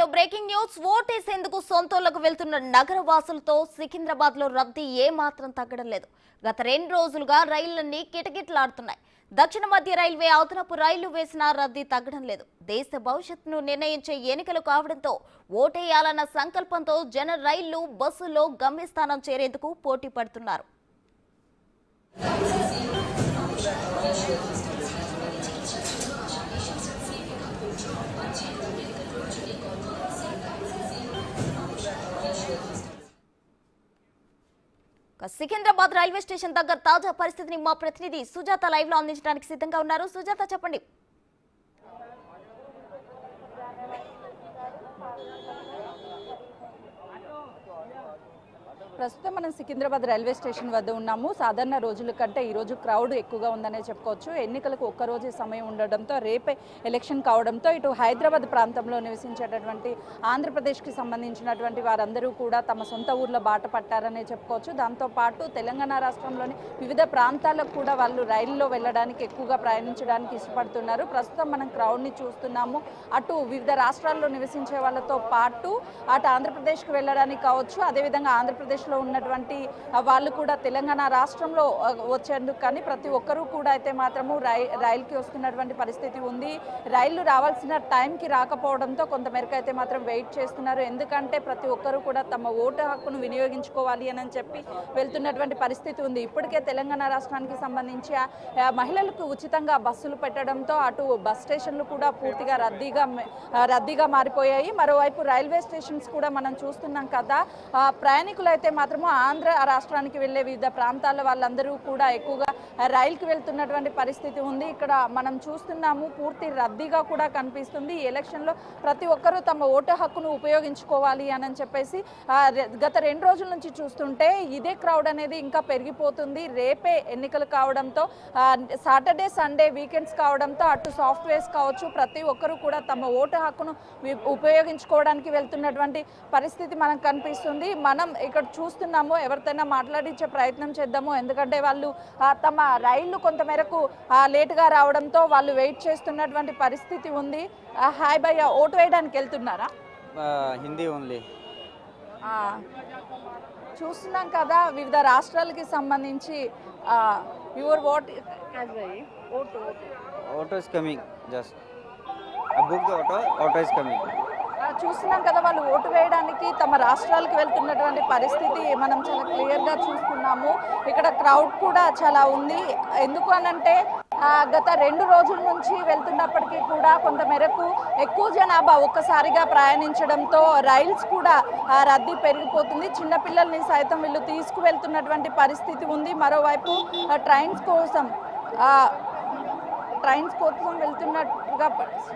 లో breaking news ఓటేసేందుకు సొంతూళ్లకు వెళ్తున్న నగర వాసులతో సికింద్రాబాద్ లో రద్దీ ఏ మాత్రం తగ్గడం లేదు గత రెండు రోజులుగా రైళ్లన్నీ కిటకిటలాడుతున్నాయి దక్షిణ మధ్య రైల్వే అదనపు రైళ్లు వేసినా రద్దీ తగ్గడం లేదు దేశ భవిష్యత్తును నిర్ణయించే ఎన్నికలు కావడంతో ఓటేయాలన్న సంకల్పంతో జన రైళ్లు బస్సుల్లో గమ్యస్థానం చేరేందుకు పోటీ పడుతున్నారు ఇక సికింద్రాబాద్ రైల్వే స్టేషన్ దగ్గర తాజా పరిస్థితిని మా ప్రతినిధి సుజాత లైవ్ లో అందించడానికి సిద్ధంగా ఉన్నారు సుజాత చెప్పండి ప్రస్తుతం మనం సికింద్రాబాద్ రైల్వే స్టేషన్ వద్ద ఉన్నాము సాధారణ రోజుల కంటే ఈ రోజు క్రౌడ్ ఎక్కువగా ఉందనే చెప్పుకోవచ్చు ఎన్నికలకు ఒక్క రోజే సమయం ఉండడంతో రేపే ఎలక్షన్ కావడంతో ఇటు హైదరాబాద్ ప్రాంతంలో నివసించేటటువంటి ఆంధ్రప్రదేశ్కి సంబంధించినటువంటి వారందరూ కూడా తమ సొంత ఊర్లో బాట పట్టారనే చెప్పుకోవచ్చు దాంతోపాటు తెలంగాణ రాష్ట్రంలోని వివిధ ప్రాంతాలకు కూడా వాళ్ళు రైల్లో వెళ్ళడానికి ఎక్కువగా ప్రయాణించడానికి ఇష్టపడుతున్నారు ప్రస్తుతం మనం క్రౌడ్ని చూస్తున్నాము అటు వివిధ రాష్ట్రాల్లో నివసించే వాళ్ళతో పాటు అటు ఆంధ్రప్రదేశ్కి వెళ్ళడానికి కావచ్చు అదేవిధంగా ఆంధ్రప్రదేశ్లో ఉన్నటువంటి ఆ, వాళ్ళు కూడా తెలంగాణ రాష్ట్రంలో ఆ, వచ్చేందుకు కానీ ప్రతి ఒక్కరూ కూడా అయితే మాత్రము రై రైలుకి వస్తున్నటువంటి పరిస్థితి ఉంది రైళ్లు రావాల్సిన టైంకి రాకపోవడంతో కొంతమేరకు అయితే మాత్రం వెయిట్ చేస్తున్నారు ఎందుకంటే ప్రతి ఒక్కరూ కూడా తమ ఓటు హక్కును వినియోగించుకోవాలి అని చెప్పి వెళ్తున్నటువంటి పరిస్థితి ఉంది ఇప్పటికే తెలంగాణ రాష్ట్రానికి సంబంధించి ఆ, ఆ, మహిళలకు ఉచితంగా బస్సులు పెట్టడంతో అటు బస్ స్టేషన్లు కూడా పూర్తిగా రద్దీగా మ- ఆ, రద్దీగా మారిపోయాయి మరోవైపు రైల్వే స్టేషన్స్ కూడా మనం చూస్తున్నాం కదా ఆ, ప్రయాణికులు అయితే మాత్రము ఆంధ్ర రాష్ట్రానికి వెళ్ళే వివిధ ప్రాంతాల వాళ్ళందరూ కూడా ఎక్కువగా రైలుకి వెళ్తున్నటువంటి పరిస్థితి ఉంది ఇక్కడ మనం చూస్తున్నాము పూర్తి రద్దీగా కూడా కనిపిస్తుంది ఈ ఎలక్షన్లో ప్రతి ఒక్కరూ తమ ఓటు హక్కును ఉపయోగించుకోవాలి అని చెప్పేసి ఆ, రె- గత రెండు రోజుల నుంచి చూస్తుంటే ఇదే క్రౌడ్ అనేది ఇంకా పెరిగిపోతుంది రేపే ఎన్నికలు కావడంతో ఆ, సాటర్డే సండే వీకెండ్స్ కావడంతో అటు సాఫ్ట్వేర్స్ కావచ్చు ప్రతి ఒక్కరూ కూడా తమ ఓటు హక్కును వి- ఉపయోగించుకోవడానికి వెళ్తున్నటువంటి పరిస్థితి మనకు కనిపిస్తుంది మనం ఇక్కడ చూస్తున్నాము ఎవరితోనైనా మాట్లాడించే ప్రయత్నం చేద్దాము ఎందుకంటే వాళ్ళు ఆ, తమ రైళ్లు కొంతమేరకు ఆ, లేటుగా రావడంతో వాళ్ళు వెయిట్ చేస్తున్నటువంటి పరిస్థితి ఉంది ఆ, హాయ్ భయ్య ఓటు వేయడానికి వెళ్తున్నారా హిందీ ఓన్లీ ఆ, చూస్తున్నాం కదా వివిధ రాష్ట్రాలకి సంబంధించి your vote vote vote auto is coming just book the auto auto is coming ఆ, చూస్తున్నాం కదా వాళ్ళు ఓటు వేయడానికి తమ రాష్ట్రాలకు వెళ్తున్నటువంటి పరిస్థితి మనం చాలా క్లియర్గా చూస్తున్నాము ఇక్కడ క్రౌడ్ కూడా చాలా ఉంది ఎందుకు అనంటే ఆ, గత రెండు రోజుల నుంచి వెళ్తున్నప్పటికీ కూడా కొంత మేరకు ఎక్కువ జనాభా ఒక్కసారిగా ప్రయాణించడంతో రైల్స్ కూడా ఆ, రద్దీ పెరిగిపోతుంది చిన్నపిల్లల్ని సైతం వీళ్ళు తీసుకువెళ్తున్నటువంటి పరిస్థితి ఉంది మరోవైపు ఆ, ట్రైన్స్ కోసం ఆ, ట్రైన్స్ కోసం వెళ్తున్నట్టుగా పరిస్థితి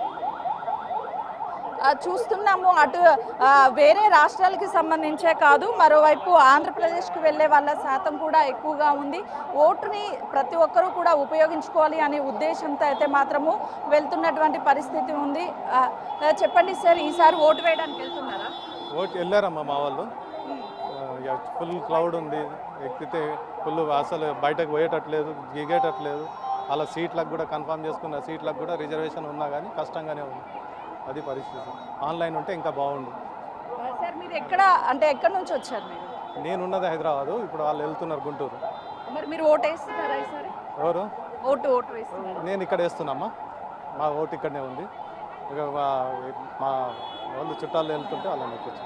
ఆ, చూస్తున్నాము అటు ఆ, వేరే రాష్ట్రాలకి సంబంధించే కాదు మరోవైపు ఆంధ్రప్రదేశ్కి వెళ్ళే వాళ్ళ శాతం కూడా ఎక్కువగా ఉంది ఓటుని ప్రతి ఒక్కరూ కూడా ఉపయోగించుకోవాలి అనే ఉద్దేశంతో అయితే మాత్రము వెళ్తున్నటువంటి పరిస్థితి ఉంది ఆ, ఆ, చెప్పండి సార్ ఈసారి ఓటు వేయడానికి వెళ్తున్నారా ఓటు వెళ్ళారమ్మా మా వాళ్ళు ఫుల్ క్లౌడ్ ఉంది ఎక్కితే ఫుల్ అసలు బయటకు పోయేటట్లేదు దిగేటట్లేదు అలా సీట్లకు కూడా కన్ఫర్మ్ చేసుకున్న సీట్లకు కూడా రిజర్వేషన్ ఉన్నా కానీ కష్టంగానే ఉంది అది పరిస్థితి ఆన్లైన్ ఉంటే ఇంకా బాగుండు ఆ, సార్ మీరు ఎక్కడ అంటే ఎక్కడి నుంచి వచ్చారు మీరు నేనున్నది హైదరాబాదు ఇప్పుడు వాళ్ళు వెళ్తున్నారు గుంటూరు మరి మీరు ఓటు వేస్తున్నారా ఈసారి ఎవరు ఓటు ఓటు వేస్తున్నారా నేను ఇక్కడ వేస్తున్నామ్మా మా ఓటు ఇక్కడనే ఉంది ఇక మా మా వాళ్ళు చుట్టాలు వెళ్తుంటే వాళ్ళని ఎక్కించాం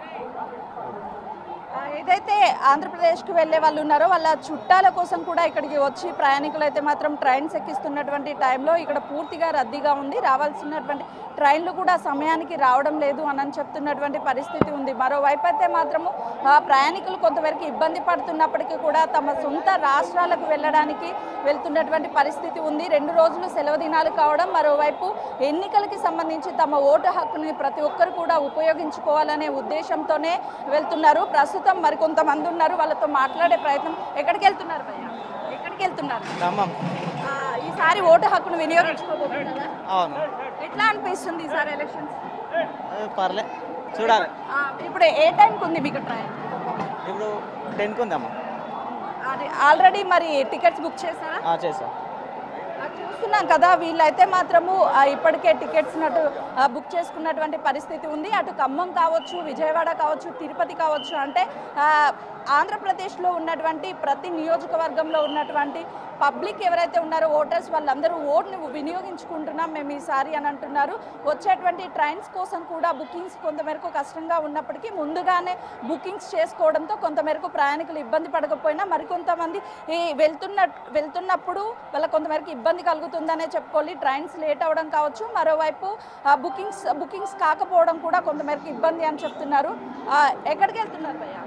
ఆ, ఏదైతే ఆంధ్రప్రదేశ్కి వెళ్ళే వాళ్ళు ఉన్నారో వాళ్ళ చుట్టాల కోసం కూడా ఇక్కడికి వచ్చి ప్రయాణికులు అయితే మాత్రం ట్రైన్స్ ఎక్కిస్తున్నటువంటి టైంలో ఇక్కడ పూర్తిగా రద్దీగా ఉంది రావాల్సినటువంటి ట్రైన్లు కూడా సమయానికి రావడం లేదు అని చెప్తున్నటువంటి పరిస్థితి ఉంది మరోవైపు అయితే మాత్రము ఆ, ప్రయాణికులు కొంతవరకు ఇబ్బంది పడుతున్నప్పటికీ కూడా తమ సొంత రాష్ట్రాలకు వెళ్ళడానికి వెళ్తున్నటువంటి పరిస్థితి ఉంది రెండు రోజులు సెలవు దినాలు కావడం మరోవైపు ఎన్నికలకి సంబంధించి తమ ఓటు హక్కుని ప్రతి ఒక్కరు కూడా ఉపయోగించుకోవాలనే ఉద్దేశంతోనే వెళ్తున్నారు ప్రస్తుతం మరికొంతమంది ఉన్నారు వాళ్ళతో మాట్లాడే ప్రయత్నం ఎక్కడికి వెళ్తున్నారు భయ్య ఎక్కడికి వెళ్తున్నారు ఖమ్మం ఆ, ఈసారి ఓటు హక్కును వినియోగించుకోబోతున్నారా అవును ఎట్లా అనిపిస్తుంది ఈసారి ఎలక్షన్స్ ఏ, పర్లే చూడాలి ఇప్పుడు ఏ టైంకి ఉంది మీకు ట్రైన్ ఇప్పుడు టెన్కి ఉందమ్మా అది ఆల్రెడీ మరి టికెట్స్ బుక్ చేశారా ఆ, చేసాం అది చూస్తున్నాం కదా వీళ్ళైతే మాత్రము ఆ, ఇప్పటికే టికెట్స్ నటు ఆ, బుక్ చేసుకున్నటువంటి పరిస్థితి ఉంది అటు ఖమ్మం కావచ్చు విజయవాడ కావచ్చు తిరుపతి కావచ్చు అంటే ఆ, ఆంధ్రప్రదేశ్లో ఉన్నటువంటి ప్రతి నియోజకవర్గంలో ఉన్నటువంటి పబ్లిక్ ఎవరైతే ఉన్నారో ఓటర్స్ వాళ్ళందరూ ఓట్ని వినియోగించుకుంటున్నాం మేము ఈసారి అని అంటున్నారు వచ్చేటువంటి ట్రైన్స్ కోసం కూడా బుకింగ్స్ కొంతమేరకు కష్టంగా ఉన్నప్పటికీ ముందుగానే బుకింగ్స్ చేసుకోవడంతో కొంతమేరకు ప్రయాణికులు ఇబ్బంది పడకపోయినా మరికొంతమంది ఈ వెళ్తున్న వెళ్తున్నప్పుడు వాళ్ళ కొంతమేరకు ఇబ్బంది కలుగుతుందనే చెప్పుకోవాలి ట్రైన్స్ లేట్ అవ్వడం కావచ్చు మరోవైపు ఆ, బుకింగ్స్ బుకింగ్స్ కాకపోవడం కూడా కొంతమేరకు ఇబ్బంది అని చెప్తున్నారు ఆ, ఎక్కడికి వెళ్తున్నారు భయ్యా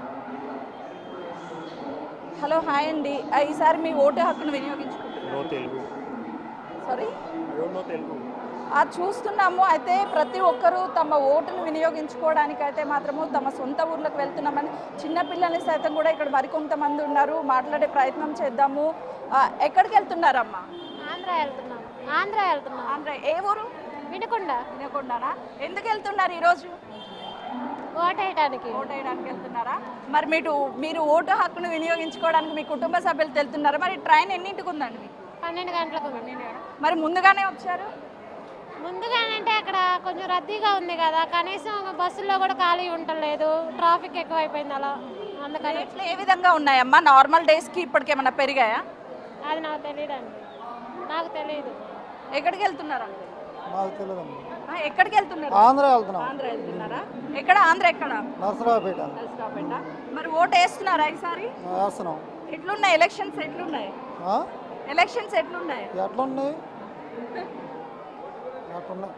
హలో హాయ్ అండి ఆ, ఈసారి మీ ఓటు హక్కును వినియోగించుకుంటున్నారు no Telugu sorry I don't know Telugu ఆ చూస్తున్నాము అయితే ప్రతి ఒక్కరూ తమ ఓటును వినియోగించుకోవడానికి అయితే మాత్రము తమ సొంత ఊర్లకు వెళ్తున్నామని చిన్నపిల్లల్ని సైతం కూడా ఇక్కడ మరికొంతమంది ఉన్నారు మాట్లాడే ప్రయత్నం చేద్దాము ఆ, ఎక్కడికి వెళ్తున్నారమ్మా ఆంధ్ర వెళ్తున్నాం ఆంధ్ర వెళ్తున్నాం ఆంధ్ర ఏ ఊరు వినకుండా వినకుండానా ఎందుకు వెళ్తున్నారు ఈరోజు ఓటేయటానికి ఓటు వేయడానికి వెళ్తున్నారా మరి మీరు మీరు ఓటు హక్కును వినియోగించుకోవడానికి మీ కుటుంబ సభ్యులు వెళ్తున్నారా మరి ట్రైన్ ఎన్నింటికి ఉందండి మీకు? పన్నెండు గంటలకు ఉంది. మరి ముందుగానే వచ్చారు ముందుగానంటే అక్కడ కొంచెం రద్దీగా ఉంది కదా కనీసం బస్సుల్లో కూడా ఖాళీ ఉండలేదు ట్రాఫిక్ ఎక్కువైపోయింది అలా అందుకని రేట్లు ఏ విధంగా ఉన్నాయమ్మా నార్మల్ డేస్కి ఇప్పటికేమన్నా పెరిగాయా అది నాకు తెలియదండి నాకు తెలియదు ఎక్కడికి వెళ్తున్నారా మాకు తెలియదమ్మా ఆ, ఎక్కడికి వెళ్తున్నారు ఆంధ్ర వెళ్తున్నాం ఆంధ్ర వెళ్తున్నారా ఎక్కడ ఆంధ్ర ఎక్కడ నరసరావుపేట నరసరావుపేట మరి ఓటు వేస్తున్నారా ఈసారి వేస్తున్నాం ఎట్లున్నాయి ఎలక్షన్స్ ఎట్లున్నాయి ఆ? ఎలక్షన్స్ ఎట్లున్నాయి ఎట్లున్నాయి ఎట్లున్నాయి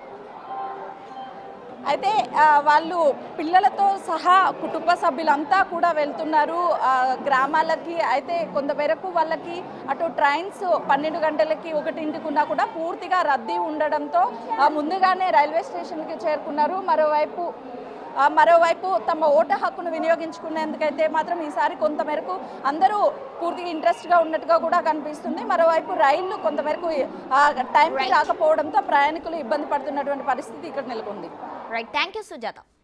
అయితే ఆ, వాళ్ళు పిల్లలతో సహా కుటుంబ సభ్యులంతా కూడా వెళ్తున్నారు ఆ, గ్రామాలకి అయితే కొంతమేరకు వాళ్ళకి అటు ట్రైన్స్ పన్నెండు గంటలకి ఒకటింటికి ఉన్నా కూడా పూర్తిగా రద్దీ ఉండడంతో ఆ, ముందుగానే రైల్వే స్టేషన్కి చేరుకున్నారు మరోవైపు ఆ, మరోవైపు తమ ఓటు హక్కును వినియోగించుకునేందుకైతే మాత్రం ఈసారి కొంతమేరకు అందరూ పూర్తిగా ఇంట్రెస్ట్గా ఉన్నట్టుగా కూడా కనిపిస్తుంది మరోవైపు రైళ్లు కొంతమేరకు ఆ, టైంకి రాకపోవడంతో ప్రయాణికులు ఇబ్బంది పడుతున్నటువంటి పరిస్థితి ఇక్కడ నెలకొంది రైట్ థ్యాంక్ యూ సుజాత